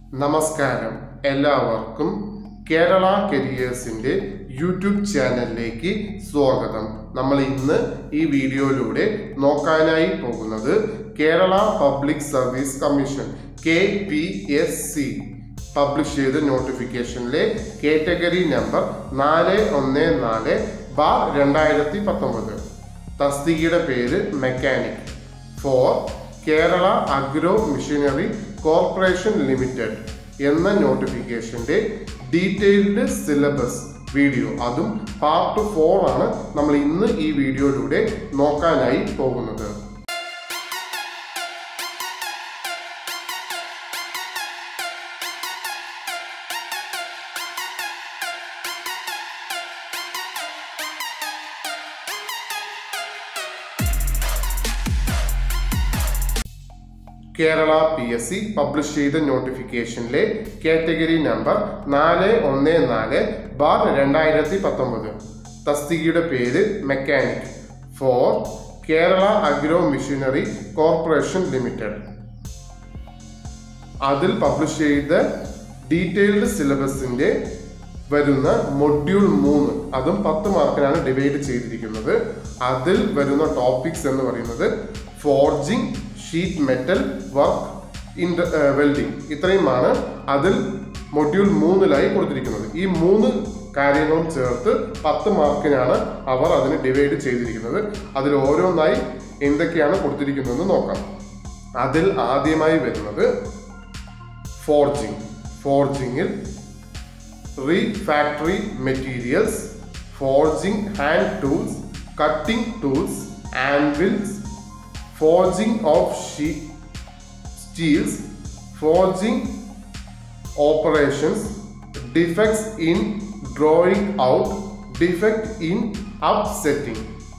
നമസ്കാരം എല്ലാവർക്കും കേരള കരിയേഴ്സിന്റെ യൂട്യൂബ് ചാനലിലേക്ക് സ്വാഗതം നമ്മൾ ഇന്ന് ഈ വീഡിയോയിലൂടെ നോക്കാനായി പോകുന്നത് Kerala public service commission K P S C publish ചെയ്ത നോട്ടിഫിക്കേഷനിലെ കാറ്റഗറി നമ്പർ നാല് ഒന്ന് നാല് ബാർ രണ്ടായിരത്തി പത്തൊമ്പത് തസ്തികയുടെ പേര് mechanic for Kerala agro machinery corporation limited എന്ന നോട്ടിഫിക്കേഷന്റെ ഡീറ്റെയിൽഡ് സിലബസ് വീഡിയോ അതും പാർട്ട് ഫോർ ആണ് നമ്മൾ ഇന്ന് ഈ വീഡിയോയിലൂടെ നോക്കാനായി പോകുന്നത് Kerala P S C publish ചെയ്ത നോട്ടിഫിക്കേഷനിലെ കാറ്റഗറി നമ്പർ നാല് ഒന്ന് നാല് ബാർ രണ്ടായിരത്തി പത്തൊമ്പത് തസ്തികയുടെ പേര് mechanic for Kerala agro machinery corporation limited അതിൽ പബ്ലിഷ് ചെയ്ത ഡീറ്റെയിൽഡ് സിലബസിന്റെ വരുന്ന മൊഡ്യൂൾ മൂന്ന് അതും പത്ത് മാർക്കിനാണ് ഡിവൈഡ് ചെയ്തിരിക്കുന്നത് അതിൽ വരുന്ന ടോപ്പിക്സ് എന്ന് പറയുന്നത് forging sheet metal work in welding ഇത്രയുമാണ് അതിൽ മൊഡ്യൂൾ മൂന്നിലായി കൊടുത്തിരിക്കുന്നത് ഈ മൂന്ന് കാര്യങ്ങളും ചേർത്ത് പത്ത് മാർക്കിനാണ് അവർ അതിന് ഡിവൈഡ് ചെയ്തിരിക്കുന്നത് അതിൽ ഓരോന്നായി എന്തൊക്കെയാണ് കൊടുത്തിരിക്കുന്നതെന്ന് നോക്കാം അതിൽ ആദ്യമായി വരുന്നത് ഫോർജിങ് ഫോർജിങ്ങിൽ refractory materials forging hand tools cutting tools anvils forging of sheet steels, forging operations, defects in drawing out, defect in upsetting.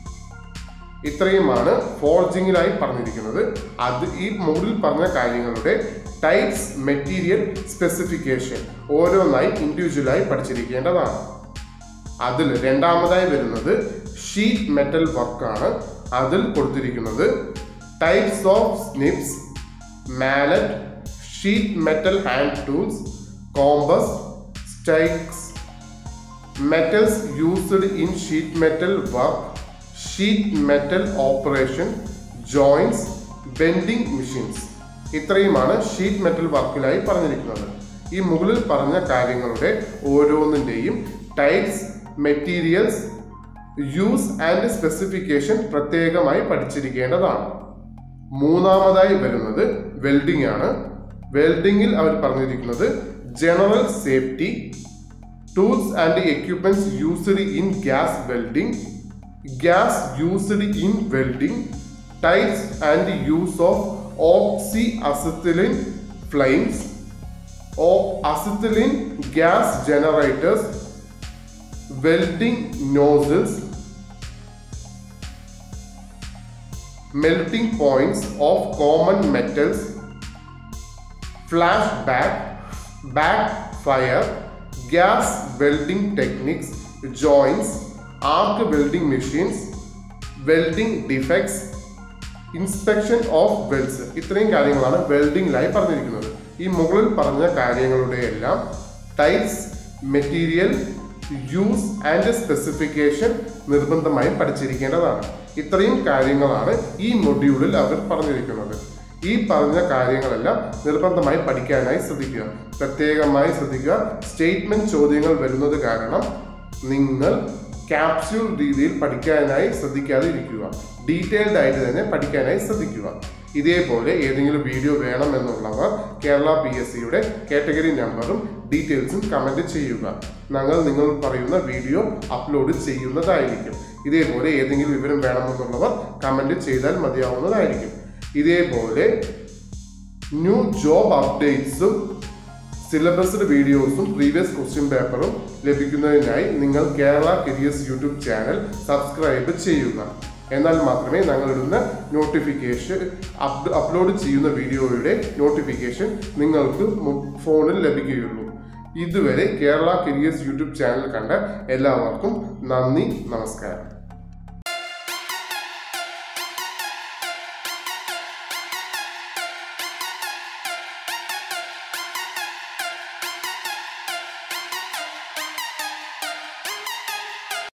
ഇത്രയുമാണ് ഫോർജിങ്ങിലായി പറഞ്ഞിരിക്കുന്നത് അത് ഈ മുകളിൽ പറഞ്ഞ കാര്യങ്ങളുടെ ടൈപ്സ് മെറ്റീരിയൽ സ്പെസിഫിക്കേഷൻ ഓരോന്നായി ഇൻഡിവിജ്വലായി പഠിച്ചിരിക്കേണ്ടതാണ് അതിൽ രണ്ടാമതായി വരുന്നത് ഷീറ്റ് മെറ്റൽ വർക്കാണ് അതിൽ കൊടുത്തിരിക്കുന്നത് types of snips, mallet, sheet metal hand tools, compass, stakes, metals used in sheet metal work, sheet metal operation, joints, bending machines. ഇത്രയുമാണ് ഷീറ്റ് മെറ്റൽ വർക്കിലായി പറഞ്ഞിരിക്കുന്നത് ഈ മുകളിൽ പറഞ്ഞ കാര്യങ്ങളുടെ ഓരോന്നിൻ്റെയും types materials use and specification പ്രത്യേകമായി പഠിച്ചിരിക്കേണ്ടതാണ് മൂന്നാമതായി വരുന്നത് വെൽഡിംഗ് ആണ് വെൽഡിങ്ങിൽ അവർ പറഞ്ഞിരിക്കുന്നത് general safety tools and equipments used in gas welding gas used in welding types and use of oxy acetylene flames ഓ acetylene gas generators welding nozzles melting points of common metals, flashback, backfire, gas welding techniques, joints, arc welding machines, welding defects, inspection of welds ഇത്രയും കാര്യങ്ങളാണ് വെൽഡിങ്ങിലായി പറഞ്ഞിരിക്കുന്നത് ഈ മുകളിൽ പറഞ്ഞ കാര്യങ്ങളുടെ എല്ലാം types material use and specification നിർബന്ധമായും പഠിച്ചിരിക്കേണ്ടതാണ് ഇത്രയും കാര്യങ്ങളാണ് ഈ മൊഡ്യൂളിൽ അവർ പറഞ്ഞിരിക്കുന്നത് ഈ പറഞ്ഞ കാര്യങ്ങളെല്ലാം നിർബന്ധമായി പഠിക്കാനായി ശ്രദ്ധിക്കുക പ്രത്യേകമായി ശ്രദ്ധിക്കുക സ്റ്റേറ്റ്മെന്റ് ചോദ്യങ്ങൾ വരുന്നത് കാരണം നിങ്ങൾ ക്യാപ്സ്യൂൾ രീതിയിൽ പഠിക്കാനായി ശ്രദ്ധിക്കാതെ ഇരിക്കുക ഡീറ്റെയിൽഡ് ആയിട്ട് തന്നെ പഠിക്കാനായി ശ്രദ്ധിക്കുക ഇതേപോലെ ഏതെങ്കിലും വീഡിയോ വേണമെന്നുള്ളവർ കേരള പി എസ് സിയുടെ കാറ്റഗറി നമ്പറും ഡീറ്റെയിൽസും കമൻറ്റ് ചെയ്യുക ഞങ്ങൾ നിങ്ങൾ പറയുന്ന വീഡിയോ അപ്ലോഡ് ചെയ്യുന്നതായിരിക്കും ഇതേപോലെ ഏതെങ്കിലും വിവരം വേണമെന്നുള്ളവർ കമൻറ്റ് ചെയ്താൽ മതിയാവുന്നതായിരിക്കും ഇതേപോലെ ന്യൂ ജോബ് അപ്ഡേറ്റ്സും സിലബസ്ഡ് വീഡിയോസും പ്രീവിയസ് ക്വസ്റ്റ്യൻ പേപ്പറും ലഭിക്കുന്നതിനായി നിങ്ങൾ Kerala careers YouTube channel subscribe ചെയ്യുക എന്നാൽ മാത്രമേ ഞങ്ങളിടുന്ന നോട്ടിഫിക്കേഷൻ അപ്ലോഡ് ചെയ്യുന്ന വീഡിയോയുടെ നോട്ടിഫിക്കേഷൻ നിങ്ങൾക്ക് ഫോണിൽ ലഭിക്കുകയുള്ളൂ ഇതുവരെ കേരള കരിയേഴ്സ് യൂട്യൂബ് ചാനൽ കണ്ട എല്ലാവർക്കും നന്ദി നമസ്കാരം